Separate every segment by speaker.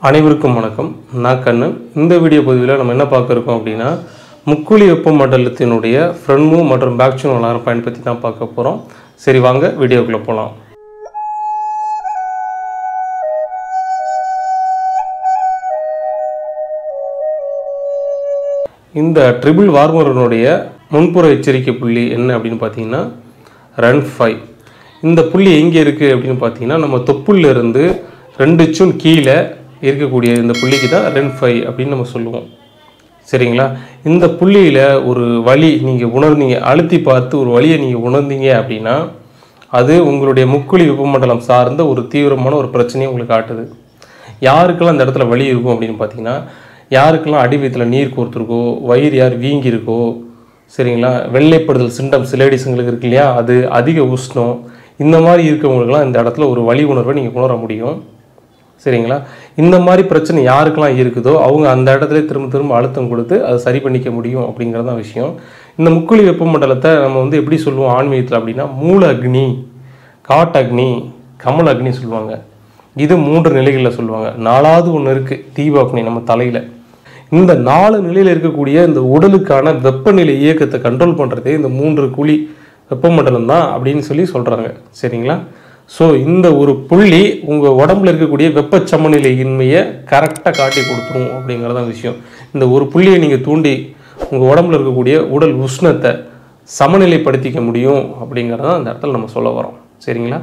Speaker 1: அனைவருக்கும் வணக்கம் நான் கண்ணன் இந்த வீடியோ பதிவில் நம்ம என்ன பார்க்க இருக்கோம் அப்படின்னா முக்குழி வெப்ப மண்டலத்தினுடைய ஃப்ரண்ட் மூவ் மற்றும் பேக் சூன் அலாரம் பயன் பற்றி தான் பார்க்க போகிறோம் சரி வாங்க வீடியோக்குள்ளே போகலாம் இந்த ட்ரிபிள் வார்மரனுடைய முன்புற எச்சரிக்கை புள்ளி என்ன அப்படின்னு பார்த்தீங்கன்னா ரன் ஃபைவ் இந்த புள்ளி எங்கே இருக்குது அப்படின்னு பார்த்தீங்கன்னா நம்ம தொப்புள்ள இருந்து ரெண்டு சூன் கீழே இருக்கக்கூடிய இந்த புள்ளிக்கு தான் ரன் ஃபைவ் அப்படின்னு நம்ம சொல்லுவோம் சரிங்களா இந்த புள்ளியில் ஒரு வலி நீங்கள் உணர்ந்தீங்க அழுத்தி பார்த்து ஒரு வலியை நீங்கள் உணர்ந்தீங்க அப்படின்னா அது உங்களுடைய முக்குழி வெப்பமண்டலம் சார்ந்த ஒரு தீவிரமான ஒரு பிரச்சனையை உங்களுக்கு காட்டுது யாருக்கெல்லாம் அந்த இடத்துல வலி இருக்கும் அப்படின்னு பார்த்தீங்கன்னா யாருக்கெல்லாம் அடிவயத்தில் நீர் கோர்த்துருக்கோ வயிறு யார் வீங்கியிருக்கோ சரிங்களா வெள்ளைப்படுதல் சிம்டம்ஸ் லேடிஸுங்களுக்கு இருக்கு இல்லையா அது அதிக உஷ்ணம் இந்த மாதிரி இருக்கவங்களுக்குலாம் இந்த இடத்துல ஒரு வலி உணர்வை நீங்கள் உணர முடியும் சரிங்களா இந்த மாதிரி பிரச்சனை யாருக்கெல்லாம் இருக்குதோ அவங்க அந்த இடத்துல திரும்ப திரும்ப அழுத்தம் கொடுத்து அதை சரி பண்ணிக்க முடியும் அப்படிங்கிறது தான் விஷயம் இந்த முக்குழி வெப்பமண்டலத்தை நம்ம வந்து எப்படி சொல்லுவோம் ஆன்மீகத்தில் அப்படின்னா மூல அக்னி காட்டக்னி கமல் அக்னி சொல்லுவாங்க இது மூன்று நிலைகளில் சொல்லுவாங்க நாலாவது ஒன்று இருக்குது தீபாக்னி நம்ம தலையில் இந்த நாலு நிலையில் இருக்கக்கூடிய இந்த உடலுக்கான வெப்பநிலை இயக்கத்தை கண்ட்ரோல் பண்ணுறதே இந்த மூன்று குழி வெப்பமண்டலம் தான் அப்படின்னு சொல்லி சொல்கிறாங்க சரிங்களா ஸோ இந்த ஒரு புள்ளி உங்கள் உடம்புல இருக்கக்கூடிய வெப்ப சமநிலையின்மையை கரெக்டாக காட்டி கொடுத்துரும் அப்படிங்கிறது தான் விஷயம் இந்த ஒரு புள்ளியை நீங்கள் தூண்டி உங்கள் உடம்புல இருக்கக்கூடிய உடல் உஷ்ணத்தை சமநிலைப்படுத்திக்க முடியும் அப்படிங்கிறத அந்த இடத்துல நம்ம சொல்ல வரோம் சரிங்களா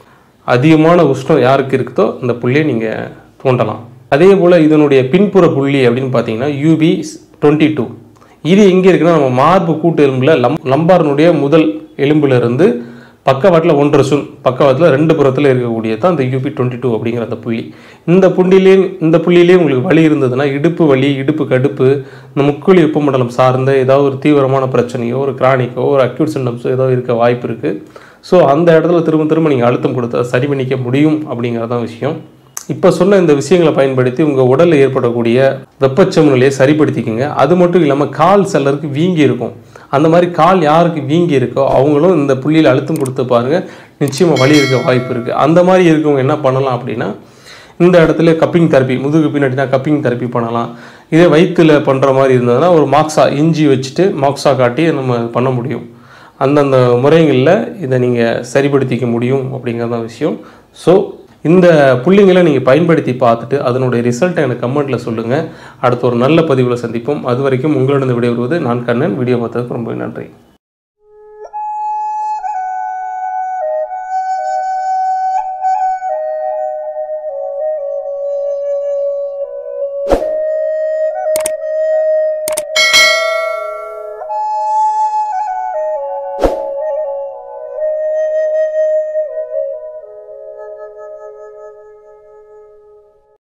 Speaker 1: அதிகமான உஷ்ணம் யாருக்கு இருக்குதோ இந்த புள்ளியை நீங்கள் தூண்டலாம் அதே போல் இதனுடைய பின்புற புள்ளி அப்படின்னு பார்த்தீங்கன்னா யூபி டுவெண்ட்டி டூ இது எங்கே இருக்குன்னா நம்ம மார்பு கூட்டு எலும்பில் லம் லம்பாரனுடைய முதல் எலும்புல இருந்து பக்கவாட்டில் ஒன்றரை சுன் பக்கவாட்டில் ரெண்டு புறத்தில் இருக்கக்கூடியது தான் இந்த யூபி டுவெண்ட்டி டூ அப்படிங்கிற அந்த புள்ளி இந்த புள்ளியிலே இந்த புள்ளியிலே உங்களுக்கு வலி இருந்ததுன்னா இடுப்பு வலி இடுப்பு கடுப்பு இந்த முக்குழி வெப்பமண்டலம் சார்ந்த ஏதாவது ஒரு தீவிரமான பிரச்சனையோ ஒரு கிரானிக்கோ ஒரு அக்யூட் சிம்டம்ஸோ ஏதோ இருக்க வாய்ப்பு இருக்குது ஸோ அந்த இடத்துல திரும்ப திரும்ப நீங்கள் அழுத்தம் கொடுத்து அதை சரி பண்ணிக்க முடியும் அப்படிங்கிறதான் விஷயம் இப்போ சொன்ன இந்த விஷயங்களை பயன்படுத்தி உங்கள் உடலில் ஏற்படக்கூடிய வெப்பச்சமநிலையை சரிப்படுத்திக்கோங்க அது மட்டும் இல்லாமல் கால் சிலருக்கு வீங்கி இருக்கும் அந்த மாதிரி கால் யாருக்கு வீங்கி இருக்கோ அவங்களும் இந்த புள்ளியில் அழுத்தம் கொடுத்து பாருங்கள் நிச்சயமாக வலி இருக்க வாய்ப்பு இருக்குது அந்த மாதிரி இருக்கவங்க என்ன பண்ணலாம் அப்படின்னா இந்த இடத்துல கப்பிங் தெரப்பி முதுகு பின்னாடினா கப்பிங் தெரப்பி பண்ணலாம் இதே வயிற்றுல பண்ணுற மாதிரி இருந்ததுன்னா ஒரு மாக்ஸா இஞ்சி வச்சுட்டு மாக்ஸா காட்டி நம்ம பண்ண முடியும் அந்தந்த முறைகளில் இதை நீங்கள் சரிப்படுத்திக்க முடியும் அப்படிங்கிறது தான் விஷயம் ஸோ இந்த புள்ளிங்களை நீங்கள் பயன்படுத்தி பார்த்துட்டு அதனுடைய ரிசல்ட்டை எனக்கு கமெண்ட்டில் சொல்லுங்கள் அடுத்த ஒரு நல்ல பதிவில் சந்திப்போம் அது வரைக்கும் உங்களிடம் விடைபெறுவது நான் கண்ணன் வீடியோ பார்த்ததுக்கு ரொம்ப நன்றி